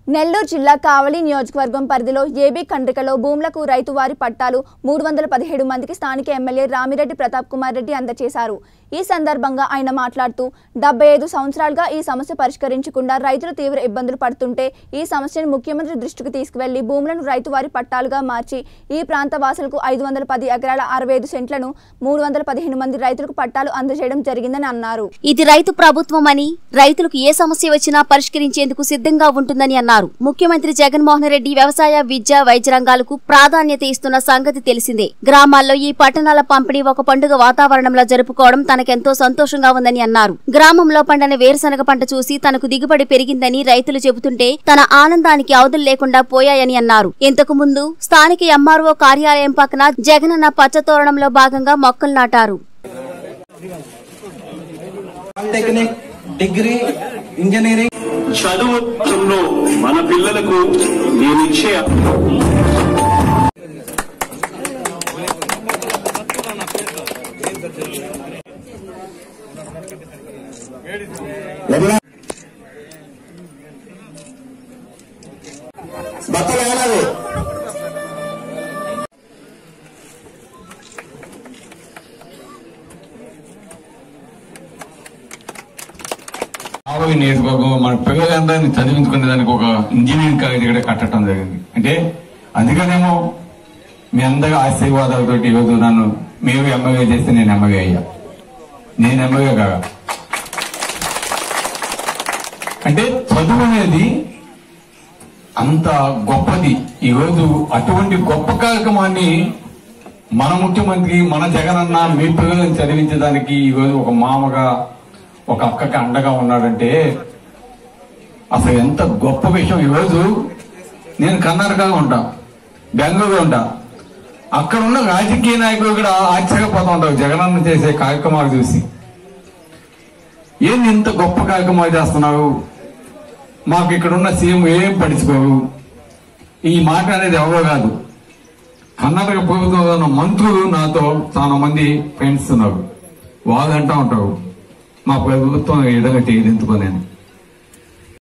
నెల్లూరు జిల్లా కావలి నియోజకవర్గం పరిధిలో ఏబీ కండ్రికలో భూములకు రైతు వారి పట్టాలు మూడు వందల పదిహేడు మందికి స్థానిక ఎమ్మెల్యే రామిరెడ్డి ప్రతాప్ కుమార్ రెడ్డి అందజేశారు ఈ సందర్భంగా ఆయన మాట్లాడుతూ డెబ్బై ఐదు సంవత్సరాలుగా ఈ సమస్య పరిష్కరించకుండా రైతులు తీవ్ర ఇబ్బందులు పడుతుంటే ఈ సమస్యను ముఖ్యమంత్రి దృష్టికి తీసుకువెళ్లి భూములను రైతు వారి పట్టాలుగా మార్చి ఈ ప్రాంత వాసులకు ఐదు వందల పది ఎకరాల అరవై ఐదు సెంట్లను మూడు వందల పదిహేను మంది రైతులకు పట్టాలు అందజేయడం జరిగిందని అన్నారు ఇది రైతు ప్రభుత్వం అని రైతులకు ఏ సమస్య వచ్చినా పరిష్కరించేందుకు సిద్ధంగా ఉంటుందని అన్నారు ముఖ్యమంత్రి జగన్మోహన్ రెడ్డి వ్యవసాయ విద్య వైద్య రంగాలకు ప్రాధాన్యత ఇస్తున్న సంగతి తెలిసిందే గ్రామాల్లో ఈ పట్టణాల పంపిణీ ఒక పండుగ వాతావరణంలో జరుపుకోవడం తనకెంతో సంతోషంగా ఉందని అన్నారు గ్రామంలో పండిన వేరుశనగ పంట చూసి తనకు దిగుబడి పెరిగిందని రైతులు చెబుతుంటే తన ఆనందానికి అవధులు లేకుండా పోయాయని అన్నారు ఇంతకు ముందు స్థానిక ఎంఆర్ఓ కార్యాలయం పక్కన జగనన్న పచ్చతోరణంలో భాగంగా మొక్కలు నాటారు పాలిటెక్నిక్ డిగ్రీ ఇంజనీరింగ్ చదువుతున్న మన పిల్లలకు నేనిచ్చే బట్టలు ఏడాది ఆరోగ్య నియోజకవర్గం మన పిల్లలందరినీ చదివించుకునే దానికి ఒక ఇంజనీరింగ్ కాలేజ్ కూడా కట్టడం జరిగింది అంటే అందుకనేమో మీ అందరి ఆశీర్వాదాలతో ఈరోజు నన్ను మీరు ఎమ్మెల్యే చేస్తే నేను ఎమ్మెల్యే అయ్యా నేను ఎమ్మెల్యే కాగా అంటే చదువు అనేది అంత గొప్పది ఈరోజు అటువంటి గొప్ప కార్యక్రమాన్ని మన ముఖ్యమంత్రి మన జగనన్న మీ పిల్లలను చదివించడానికి ఈరోజు ఒక మామగా ఒక అక్కకి అండగా ఉన్నాడంటే అసలు ఎంత గొప్ప విషయం ఈరోజు నేను కర్ణాటకలో ఉంటా బెంగళూరు ఉంటా అక్కడ ఉన్న రాజకీయ నాయకులు కూడా ఆశ్చర్యపోతా ఉంటారు జగనన్న చేసే కార్యక్రమాలు చూసి ఏంది ఇంత గొప్ప కార్యక్రమాలు చేస్తున్నారు మాకు ఇక్కడ ఉన్న సీఎం ఏం పట్టించుకోరు ఈ మాట అనేది ఎవరో కాదు కర్ణాటక ప్రభుత్వంలో ఉన్న మంత్రులు నాతో చాలా మంది ఫ్రెండ్స్ ఉన్నారు వాళ్ళు అంటా ఉంటారు మా ప్రభుత్వం ఈ విధంగా చేయదు ఎందుకో నేను